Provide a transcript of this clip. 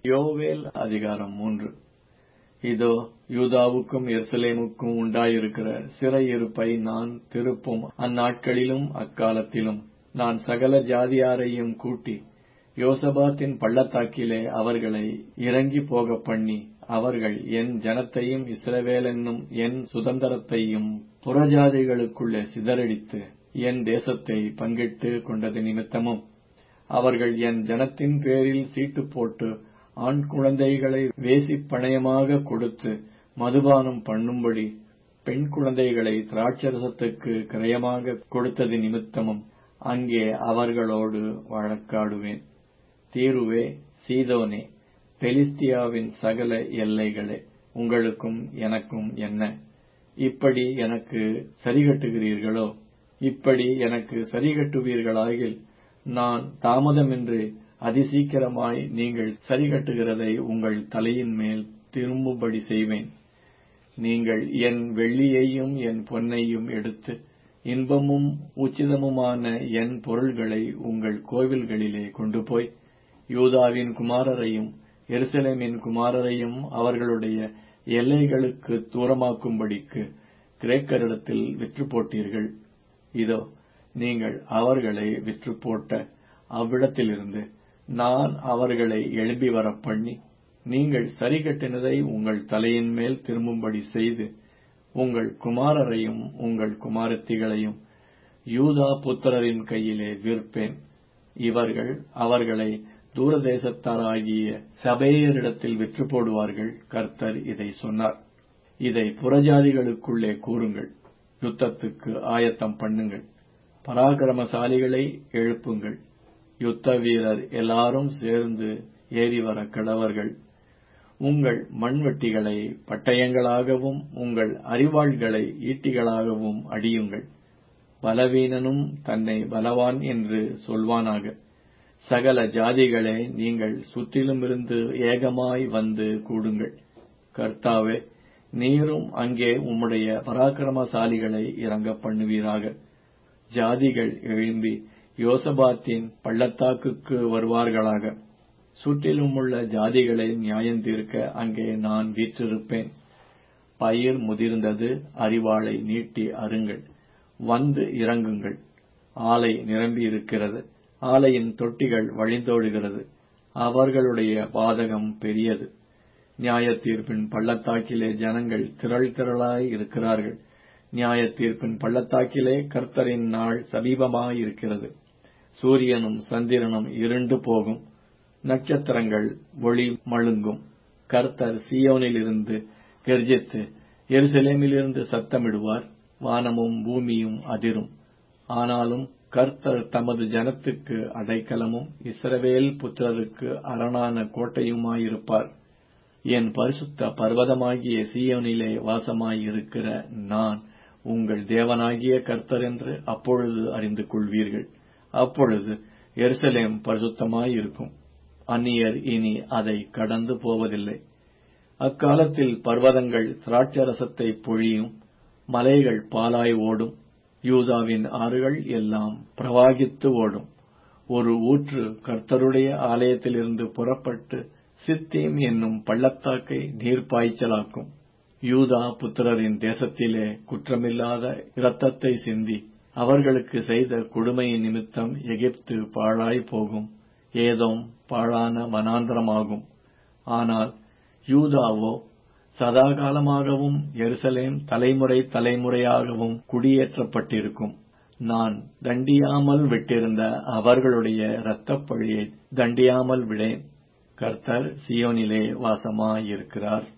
யோவேல் அதிகாரம் மூன்று இதோ யூதாவுக்கும் எருசலேமுக்கும் உண்டாயிருக்கிற சிறையிருப்பை நான் திருப்பும் அந்நாட்களிலும் அக்காலத்திலும் நான் சகல ஜாதியாரையும் கூட்டி யோசபாத்தின் பள்ளத்தாக்கிலே அவர்களை இறங்கி போகப் பண்ணி அவர்கள் என் ஜனத்தையும் இஸ்ரவேலென்னும் என் சுதந்திரத்தையும் புறஜாதிகளுக்குள்ளே சிதறடித்து என் தேசத்தை பங்கிட்டு கொண்டது நிமித்தமும் அவர்கள் என் ஜனத்தின் பேரில் சீட்டு போட்டு ஆண் குழந்தைகளை வேசிப் பணயமாக கொடுத்து மதுபானம் பண்ணும்படி பெண் குழந்தைகளை திராட்சரசத்துக்கு கிரயமாக கொடுத்தது நிமித்தமும் அங்கே அவர்களோடு வழக்காடுவேன் தீருவே சீதோனே பெலிஸ்தியாவின் சகல எல்லைகளே உங்களுக்கும் எனக்கும் என்ன இப்படி எனக்கு சரிகட்டுகிறீர்களோ இப்படி எனக்கு சரிகட்டுவீர்களாகில் நான் தாமதமின்றி அதிசீக்கிரமாய் நீங்கள் சரிகட்டுகிறதை உங்கள் தலையின் மேல் திரும்பும்படி செய்வேன் நீங்கள் என் வெள்ளியையும் என் பொன்னையும் எடுத்து இன்பமும் உச்சிதமுமான என் பொருள்களை உங்கள் கோவில்களிலே கொண்டு போய் யூதாவின் குமாரரையும் எருசலேமின் குமாரரையும் அவர்களுடைய எல்லைகளுக்கு தூரமாக்கும்படிக்கு கிரேக்கரிடத்தில் விற்று போட்டீர்கள் இதோ நீங்கள் அவர்களை விற்று போட்ட அவ்விடத்திலிருந்து நான் அவர்களை எழும்பி வரப் பண்ணி நீங்கள் சரிகட்டினதை உங்கள் தலையின் மேல் திரும்பும்படி செய்து உங்கள் குமாரரையும் உங்கள் குமாரத்திகளையும் யூதா புத்திரரின் கையிலே விற்பேன் இவர்கள் அவர்களை தூரதேசத்தாராகிய சபேயரிடத்தில் விற்று போடுவார்கள் கர்த்தர் இதை சொன்னார் இதை புறஜாதிகளுக்குள்ளே கூறுங்கள் யுத்தத்துக்கு ஆயத்தம் பண்ணுங்கள் பராக்கிரமசாலிகளை எழுப்புங்கள் யுத்த வீரர் எல்லாரும் சேர்ந்து ஏறி வர கடவர்கள் உங்கள் மண்வெட்டிகளை பட்டயங்களாகவும் உங்கள் அறிவாள்களை ஈட்டிகளாகவும் அடியுங்கள் பலவீனனும் தன்னை பலவான் என்று சொல்வானாக சகல ஜாதிகளே நீங்கள் சுற்றிலுமிருந்து ஏகமாய் வந்து கூடுங்கள் கர்த்தாவே நீரும் அங்கே உம்முடைய பராக்கிரமசாலிகளை இறங்க பண்ணுவீராக ஜாதிகள் எழும்பி யோசபாத்தின் பள்ளத்தாக்குக்கு வருவார்களாக சுற்றிலுமுள்ள ஜாதிகளை நியாயந்தீர்க்க அங்கே நான் வீற்றிருப்பேன் பயிர் முதிர்ந்தது அறிவாளை நீட்டி அருங்கள் வந்து இறங்குங்கள் ஆலை நிரம்பியிருக்கிறது ஆலையின் தொட்டிகள் வழிந்தோடுகிறது அவர்களுடைய பாதகம் பெரியது நியாய தீர்ப்பின் பள்ளத்தாக்கிலே ஜனங்கள் திரள் திரளாய் இருக்கிறார்கள் நியாய தீர்ப்பின் பள்ளத்தாக்கிலே கர்த்தரின் நாள் சமீபமாயிருக்கிறது சூரியனும் சந்திரனும் இருண்டு போகும் நட்சத்திரங்கள் ஒளி மழுங்கும் கர்த்தர் சியோனிலிருந்து கெர்ஜித்து எருசலேமிலிருந்து சத்தமிடுவார் வானமும் பூமியும் அதிரும் ஆனாலும் கர்த்தர் தமது ஜனத்துக்கு அடைக்கலமும் இஸ்ரவேல் புத்திரருக்கு அரணான கோட்டையுமாயிருப்பார் என் பரிசுத்த பர்வதமாகிய சீயோனிலே வாசமாயிருக்கிற நான் உங்கள் தேவனாகிய கர்த்தர் என்று அப்பொழுது அறிந்து கொள்வீர்கள் அப்பொழுது எருசலேம் பரிசுத்தமாயிருக்கும் அந்நியர் இனி அதை கடந்து போவதில்லை அக்காலத்தில் பர்வதங்கள் திராட்சரசத்தை பொழியும் மலைகள் பாலாய் ஓடும் யூதாவின் ஆறுகள் எல்லாம் பிரவாகித்து ஓடும் ஒரு ஊற்று கர்த்தருடைய ஆலயத்திலிருந்து புறப்பட்டு சித்தீம் என்னும் பள்ளத்தாக்கை நீர்ப்பாய்ச்சலாக்கும் யூதா புத்திரரின் தேசத்திலே குற்றமில்லாத இரத்தத்தை சிந்தி அவர்களுக்கு செய்த கொடுமையின் நிமித்தம் எகிப்து பாழாய் போகும் ஏதோம் பாழான மனாந்திரமாகும் ஆனால் யூதாவோ சதாகாலமாகவும் எருசலேம் தலைமுறை தலைமுறையாகவும் குடியேற்றப்பட்டிருக்கும் நான் தண்டியாமல் விட்டிருந்த அவர்களுடைய இரத்தப்பழியை தண்டியாமல் விடேன் கர்த்தர் சியோனிலே வாசமாயிருக்கிறார்